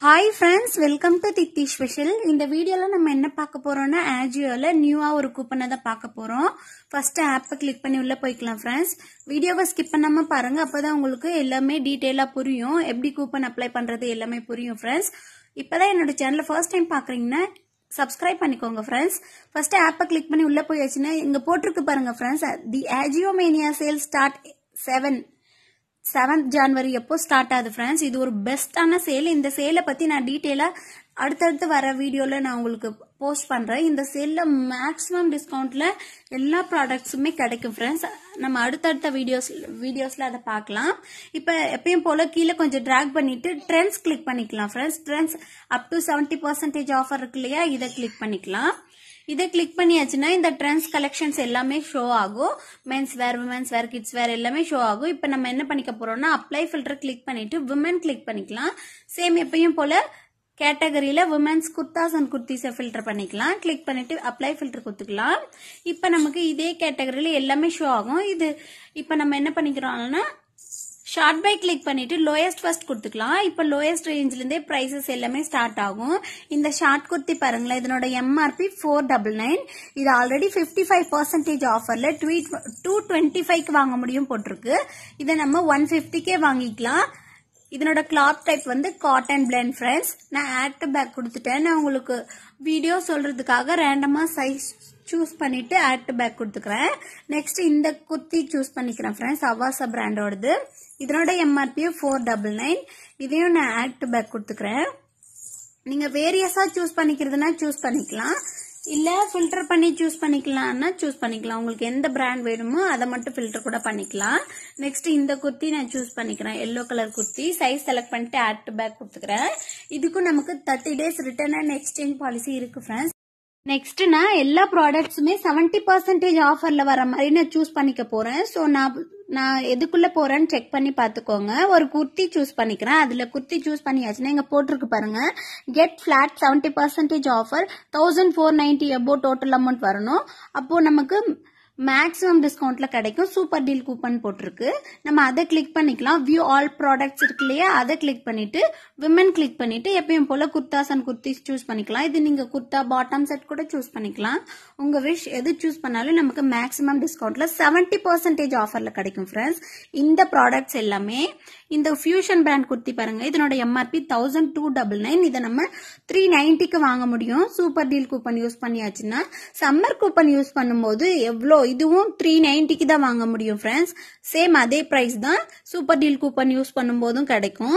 hi friends welcome to தித்தி special இந்த வீடியோவில் நம்ம என்ன பார்க்க போறோம்னா ஆஜியோவில் நியூவாக ஒரு கூப்பனை தான் பார்க்க போகிறோம் ஃபர்ஸ்ட் ஆப்பை கிளிக் பண்ணி உள்ளே போய்க்கலாம் ஃப்ரெண்ட்ஸ் வீடியோவை ஸ்கிப் பண்ணாமல் பாருங்க அப்பதான் உங்களுக்கு எல்லாமே டீட்டெயிலாக புரியும் எப்படி கூப்பன் அப்ளை பண்ணுறது எல்லாமே புரியும் ஃப்ரெண்ட்ஸ் இப்போதான் என்னோட சேனலை ஃபர்ஸ்ட் டைம் பார்க்குறீங்கன்னா சப்ஸ்கிரைப் பண்ணிக்கோங்க ஃப்ரெண்ட்ஸ் ஃபர்ஸ்ட் ஆப்பை கிளிக் பண்ணி உள்ளே போயாச்சுன்னா இங்கே போட்டிருக்கு பாருங்க friends the Ajiomania sale start seven seventh January எப்போ ஸ்டார்ட் ஆகுது ஃப்ரெண்ட்ஸ் இது ஒரு பெஸ்டான சேல் இந்த சேலை பத்தி நான் டீட்டெயிலா அடுத்தடுத்து வர வீடியோல நான் உங்களுக்கு போஸ்ட் பண்றேன் இந்த சேல்ல மேக்ஸிமம் டிஸ்கவுண்ட்ல எல்லா ப்ராடக்ட்ஸுமே கிடைக்கும் ஃப்ரெண்ட்ஸ் நம்ம அடுத்தடுத்த வீடியோஸ் வீடியோஸ்ல அதை பார்க்கலாம் இப்ப எப்பயும் போல கீழே கொஞ்சம் டிராக் பண்ணிட்டு ட்ரெண்ட்ஸ் கிளிக் பண்ணிக்கலாம் friends Trends up to seventy percentage offer இருக்கு இல்லையா இதை கிளிக் பண்ணிக்கலாம் இதை கிளிக் பண்ணியாச்சுன்னா இந்த ட்ரெண்ட்ஸ் கலெக்ஷன்ஸ் எல்லாமே ஷோ ஆகும் men's wear women's wear kids wear எல்லாமே ஷோ ஆகும் இப்போ நம்ம என்ன பண்ணிக்க போறோம்னா அப்ளை ஃபில்டர் கிளிக் பண்ணிட்டு விமன் கிளிக் பண்ணிக்கலாம் சேம் எப்பயும் போல கேட்டகரியில விமன்ஸ் குர்தாஸ் அண்ட் குர்த்திஸை ஃபில்டர் பண்ணிக்கலாம் கிளிக் பண்ணிட்டு அப்ளை ஃபில்டர் கொடுத்துக்கலாம் இப்போ நமக்கு இதே கேட்டகரியில எல்லாமே ஷோ ஆகும் இது இப்போ நம்ம என்ன பண்ணிக்கிறோம்னா ஷார்ட் பை கிளிக் பண்ணிட்டு லோயஸ்ட் ஃபர்ஸ்ட் கொடுத்துக்கலாம் இப்போ லோயஸ்ட் ரேஞ்சில இருந்தே பிரைசஸ் எல்லாமே ஸ்டார்ட் ஆகும் இந்த ஷார்ட் குர்த்தி பாருங்களேன் இதனோட எம்ஆர்பி ஃபோர் டபுள் நைன் இது ஆல்ரெடி ஃபிஃப்டி ஃபைவ் பர்சன்டேஜ் ஆஃபர்ல டூ டுவெண்ட்டி ஃபைவ்க்கு வாங்க முடியும் போட்டிருக்கு இதை நம்ம ஒன் ஃபிஃப்டிக்கே வாங்கிக்கலாம் இதனோட கிளாத் டைப் வந்து காட்டன் பிளண்ட் ஃப்ரெண்ட்ஸ் நான் ஆட் டு பேக் கொடுத்துட்டேன் நான் உங்களுக்கு வீடியோ சொல்றதுக்காக ரேண்டமா சைஸ் சூஸ் பண்ணிட்டு ஆட் டு பேக் கொடுத்துக்கிறேன் நெக்ஸ்ட் இந்த குர்த்தி சூஸ் பண்ணிக்கிறேன் ஃப்ரெண்ட்ஸ் அவாசா பிராண்டோடது இதனோட எம்ஆர்பி ஃபோர் டபுள் நைன் இதையும் நான் ஆட் டு பேக் கொடுத்துக்கிறேன் நீங்க வேரியஸா சூஸ் பண்ணிக்கிறதுனா சூஸ் பண்ணிக்கலாம் இல்ல ஃபில்டர் பண்ணி சூஸ் பண்ணிக்கலாம்னா சூஸ் பண்ணிக்கலாம் உங்களுக்கு எந்த பிராண்ட் வேணுமோ அதை மட்டும் ஃபில்டர் கூட பண்ணிக்கலாம் நெக்ஸ்ட் இந்த குர்த்தி நான் சூஸ் பண்ணிக்கிறேன் yellow colour kurti size select பண்ணிட்டு ஆட் டு பேக் கொடுத்துக்கிறேன் இதுக்கும் நமக்கு thirty days return and exchange policy இருக்கு ஃப்ரெண்ட்ஸ் நெக்ஸ்ட் நான் எல்லா ப்ராடக்ட்ஸுமே செவன்டி பர்சன்டேஜ் ஆஃபர்ல வர மாதிரி நான் சூஸ் பண்ணிக்க போறேன் ஸோ நான் நான் எதுக்குள்ள போறேன்னு செக் பண்ணி பார்த்துக்கோங்க ஒரு குர்த்தி சூஸ் பண்ணிக்கிறேன் அதுல குர்த்தி சூஸ் பண்ணியாச்சுன்னா இங்க போட்டிருக்கு பாருங்க get flat seventy percentage offer thousand four ninety above total amount வரணும் அப்போ நமக்கு மேக்ஸிமம் டிஸ்கவுண்ட்ல கிடைக்கும் சூப்பர் டீல் கூப்பன் போட்டிருக்கு நம்ம அதை கிளிக் பண்ணிக்கலாம் வியூ ஆல் ப்ராடக்ட்ஸ் இருக்கு இல்லையா அதை கிளிக் பண்ணிட்டு விமன் கிளிக் பண்ணிட்டு எப்பயும் போல குர்தாஸ் அண்ட் குர்த்திஸ் சூஸ் பண்ணிக்கலாம் இது நீங்க குர்த்தா பாட்டம் செட் கூட சூஸ் பண்ணிக்கலாம் உங்க விஷ் எது சூஸ் பண்ணாலும் நமக்கு மேக்ஸிமம் டிஸ்கவுண்ட்ல செவன்டி பர்சன்டேஜ் ஆஃபர்ல கிடைக்கும் ஃப்ரெண்ட்ஸ் இந்த ப்ராடக்ட்ஸ் எல்லாமே இந்த ஃபியூஷன் பிராண்ட் குர்த்தி பாருங்க இதனோட MRP thousand two double nine இதை நம்ம த்ரீ நைன்டிக்கு வாங்க முடியும் சூப்பர் டீல் கூப்பன் யூஸ் பண்ணியாச்சுன்னா சம்மர் கூப்பன் யூஸ் பண்ணும்போது எவ்வளோ இதுவும் த்ரீ நைன்டிக்கு தான் வாங்க முடியும் ஃப்ரெண்ட்ஸ் சேம் அதே ப்ரைஸ் தான் சூப்பர் டீல் கூப்பன் யூஸ் பண்ணும்போதும் கிடைக்கும்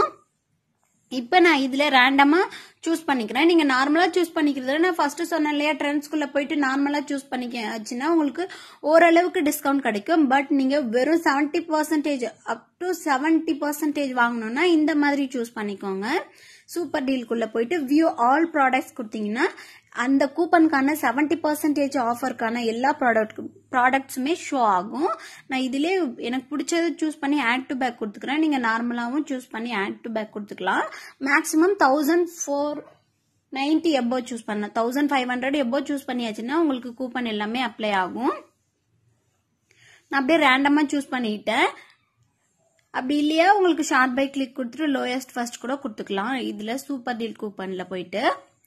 இப்போ நான் இதில் ரேண்டமாக சூஸ் பண்ணிக்கிறேன் நீங்கள் நார்மலாக சூஸ் பண்ணிக்கிறத நான் ஃபர்ஸ்ட் சொன்னேன் இல்லையா ட்ரெண்ட்ஸ்குள்ளே போயிட்டு நார்மலாக சூஸ் பண்ணிக்காச்சுன்னா உங்களுக்கு ஓரளவுக்கு டிஸ்கவுண்ட் கிடைக்கும் பட் நீங்கள் வெறும் seventy percentage up to seventy percentage வாங்கணும்னா இந்த மாதிரி சூஸ் பண்ணிக்கோங்க சூப்பர் டீலுக்குள்ளே போயிட்டு வியூ ஆல் ப்ராடக்ட்ஸ் கொடுத்தீங்கன்னா அந்த கூப்பனுக்கான செவன்டி பர்சன்டேஜ் ஆஃபருக்கான எல்லா ப்ராடக்ட் ப்ராடக்ட்ஸுமே ஷோ ஆகும் நான் இதிலே எனக்கு பிடிச்சதை சூஸ் பண்ணி ஆட் டு பேக் கொடுத்துக்கிறேன் நீங்கள் நார்மலாகவும் சூஸ் பண்ணி ஆட் டு பேக் கொடுத்துக்கலாம் maximum thousand four ninety above choose பண்ண thousand five hundred above choose பண்ணியாச்சுன்னா உங்களுக்கு கூப்பன் எல்லாமே அப்ளை ஆகும் நான் அப்படியே ரேண்டமாக சூஸ் பண்ணிட்டேன் அப்படி இல்லையா உங்களுக்கு ஷார்ட் பை கிளிக் கொடுத்துட்டு லோயஸ்ட் ஃபர்ஸ்ட் கூட கொடுத்துக்கலாம் இதில் சூப்பர் டீல் கூப்பனில் போயிட்டு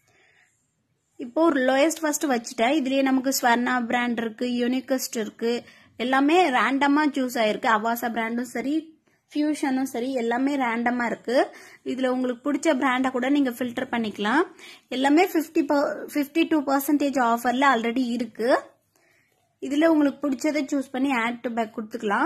இப்போ ஒரு லோயஸ்ட் ஃபர்ஸ்ட் வச்சுட்டேன் இதுலயே நமக்கு ஸ்வர்ணா பிராண்ட் இருக்கு யூனிகஸ்ட் இருக்கு எல்லாமே ரேண்டமா சூஸ் ஆயிருக்கு அவாசா பிராண்டும் சரி ஃபியூஷனும் சரி எல்லாமே ரேண்டமா இருக்கு இதுல உங்களுக்கு பிடிச்ச பிராண்டை கூட நீங்க ஃபில்டர் பண்ணிக்கலாம் எல்லாமே ஃபிஃப்டி ஃபிஃப்டி டூ பர்சன்டேஜ் ஆஃபர்ல ஆல்ரெடி இருக்கு இதுல உங்களுக்கு பிடிச்சதை சூஸ் பண்ணி ஆட் டு பேக் கொடுத்துக்கலாம்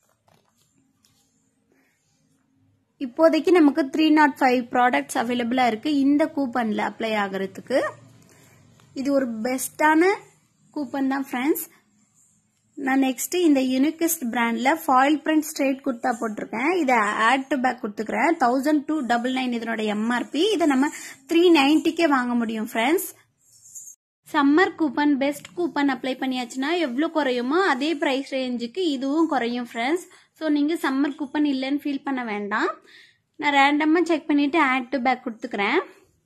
இப்போதைக்கு நமக்கு த்ரீ நாட் ஃபைவ் ப்ராடக்ட்ஸ் அவைலபிளா இருக்கு இந்த கூப்பன்ல அப்ளை ஆகிறதுக்கு இது ஒரு பெஸ்டான கூப்பன் தான் ஃப்ரெண்ட்ஸ் நான் நெக்ஸ்ட் இந்த யூனிகஸ்ட் பிராண்ட்ல ஃபாயில் பிரிண்ட் ஸ்ட்ரெயிட் குர்த்தா போட்டிருக்கேன் இதை ஆட் டு பேக் கொடுத்துக்கிறேன் தௌசண்ட் டூ டபுள் நைன் இதனோட எம்ஆர்பி இதை நம்ம த்ரீ நைன்டிக்கே வாங்க முடியும் friends summer coupon best coupon apply பண்ணியாச்சுன்னா எவ்வளோ குறையுமோ அதே ப்ரைஸ் ரேஞ்சுக்கு இதுவும் குறையும் ஃப்ரெண்ட்ஸ் ஸோ நீங்கள் சம்மர் கூப்பன் இல்லைன்னு ஃபீல் பண்ண வேண்டாம் நான் ரேண்டமாக செக் பண்ணிவிட்டு ஆட் டு பேக் கொடுத்துக்கிறேன்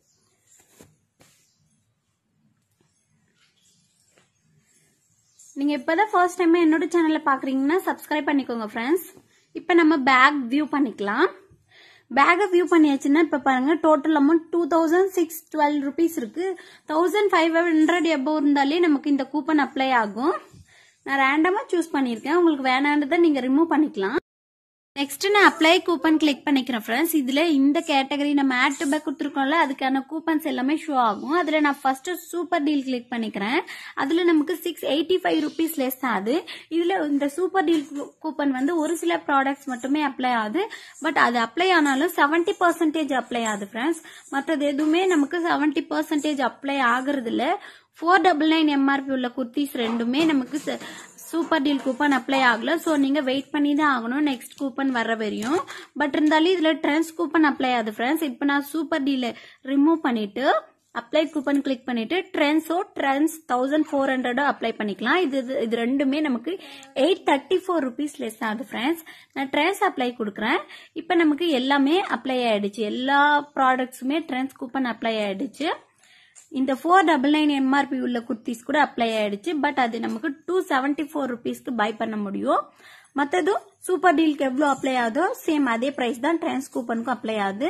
நீங்கள் இப்போ தான் ஃபர்ஸ்ட் டைம் என்னோட சேனலை பார்க்குறீங்கன்னா சப்ஸ்கிரைப் பண்ணிக்கோங்க ஃப்ரெண்ட்ஸ் இப்போ நம்ம பேக் வியூ பண்ணிக்கலாம் பேக்கை வியூ பண்ணியாச்சுன்னா இப்போ பாருங்க total amount two thousand six twelve rupees இருக்கு தௌசண்ட் ஃபைவ் ஹண்ட்ரட் எபோ இருந்தாலே நமக்கு இந்த கூப்பன் அப்ளை ஆகும் நான் ரேண்டமாக சூஸ் பண்ணியிருக்கேன் உங்களுக்கு வேணான்றதை நீங்கள் ரிமூவ் பண்ணிக்கலாம் நெக்ஸ்ட் நான் அப்ளை கூப்பன் கிளிக் பண்ணிக்கிறேன் ஃப்ரெண்ட்ஸ் இதுல இந்த கேட்டகரி நம்ம ஆட் டு பேக் கொடுத்துருக்கோம்ல அதுக்கான கூப்பன்ஸ் எல்லாமே ஷோ ஆகும் அதுல நான் ஃபர்ஸ்ட் சூப்பர் டீல் கிளிக் பண்ணிக்கிறேன் அதுல நமக்கு six eighty five rupees less ஆகுது இதுல இந்த சூப்பர் டீல் கூப்பன் வந்து ஒரு சில ப்ராடக்ட்ஸ் மட்டுமே அப்ளை ஆகுது பட் அது அப்ளை ஆனாலும் செவன்டி பர்சன்டேஜ் அப்ளை ஆகுது ஃப்ரெண்ட்ஸ் மற்றது எதுவுமே நமக்கு செவன்டி பர்சன்டேஜ் அப்ளை ஆகுறது இல்ல ஃபோர் டபுள் நைன் எம்ஆர்பி உள்ள குர்த்திஸ் ரெண்டுமே நமக்கு சூப்பர் டீல் கூப்பன் அப்ளை ஆகல ஸோ நீங்கள் வெயிட் பண்ணி தான் ஆகணும் நெக்ஸ்ட் கூப்பன் வர வரையும் பட் இருந்தாலும் இதில் ட்ரெண்ட்ஸ் கூப்பன் அப்ளை ஆகுது ஃப்ரெண்ட்ஸ் இப்போ நான் சூப்பர் டீலை ரிமூவ் பண்ணிட்டு அப்ளை கூப்பன் கிளிக் பண்ணிட்டு ட்ரெண்ட்ஸோ ட்ரெண்ட்ஸ் தௌசண்ட் ஃபோர் ஹண்ட்ரடோ அப்ளை பண்ணிக்கலாம் இது இது- இது ரெண்டுமே நமக்கு eight thirty four rupees less ஆகுது ஃப்ரெண்ட்ஸ் நான் ட்ரெண்ட்ஸ் அப்ளை கொடுக்குறேன் இப்போ நமக்கு எல்லாமே அப்ளை ஆயிடுச்சு எல்லா ப்ராடக்ட்ஸுமே ட்ரெண்ட்ஸ் கூப்பன் அப்ளை ஆயிடுச்சு இந்த ஃபோர் டபுள் நைன் எம்ஆர்பி உள்ள குர்த்திஸ் கூட அப்ளை ஆயிடுச்சு பட் அது நமக்கு டூ செவன்டி ஃபோர் ருபீஸ்க்கு பை பண்ண முடியும் மற்றதும் சூப்பர் டீலுக்கு எவ்வளோ அப்ளை ஆகுதோ சேம் அதே ப்ரைஸ் தான் ட்ரான்ஸ் கூப்பனுக்கும் அப்ளை ஆகுது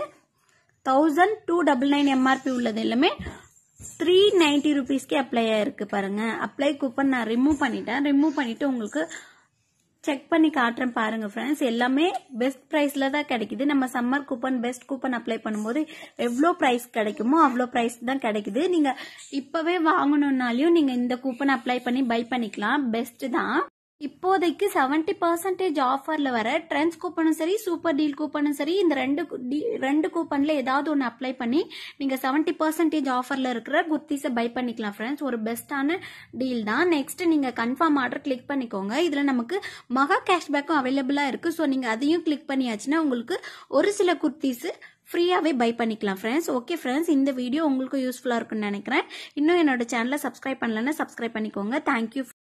thousand two double nine MRP உள்ளது எல்லாமே த்ரீ நைன்டி ருபீஸ்க்கே அப்ளை ஆயிருக்கு பாருங்க அப்ளை கூப்பன் நான் ரிமூவ் பண்ணிட்டேன் ரிமூவ் பண்ணிட்டு உங்களுக்கு செக் பண்ணி காட்டுறேன் பாருங்க ஃப்ரெண்ட்ஸ் எல்லாமே பெஸ்ட் ப்ரைஸ்ல தான் கிடைக்குது நம்ம summer coupon best coupon apply பண்ணும்போது எவ்வளோ ப்ரைஸ் கிடைக்குமோ அவ்வளோ ப்ரைஸ் தான் கிடைக்குது நீங்க இப்பவே வாங்கணும்னாலையும் நீங்க இந்த கூப்பன் அப்ளை பண்ணி பை பண்ணிக்கலாம் பெஸ்ட் தான் இப்போதைக்கு செவன்டி பர்சன்டேஜ் ஆஃபர்ல வர ட்ரெண்ட்ஸ் கூப்பனும் சரி சூப்பர் டீல் கூப்பனும் சரி இந்த ரெண்டு கு- டி- ரெண்டு கூப்பன்ல ஏதாவது ஒன்று அப்ளை பண்ணி நீங்க செவன்டி பர்சன்டேஜ் ஆஃபர்ல இருக்கிற குர்த்திஸை பை பண்ணிக்கலாம் ஃப்ரெண்ட்ஸ் ஒரு பெஸ்ட்டான டீல் தான் நெக்ஸ்ட் நீங்க கன்ஃபார்ம் ஆர்டர் கிளிக் பண்ணிக்கோங்க இதுல நமக்கு மகா கேஷ்பேக்கும் அவைலபிளா இருக்கு ஸோ நீங்க அதையும் கிளிக் பண்ணியாச்சுன்னா உங்களுக்கு ஒரு சில குர்த்திஸ் ஃப்ரீயாகவே பை பண்ணிக்கலாம் ஃப்ரெண்ட்ஸ் ஓகே ஃப்ரெண்ட்ஸ் இந்த வீடியோ உங்களுக்கு யூஸ்ஃபுல்லாக இருக்கும்னு நினைக்கிறேன் இன்னும் என்னோட சேனலை சப்ஸ்கிரைப் பண்ணலன்னா சப்ஸ்கிரைப் பண்ணிக்கோங்க தேங்க்யூ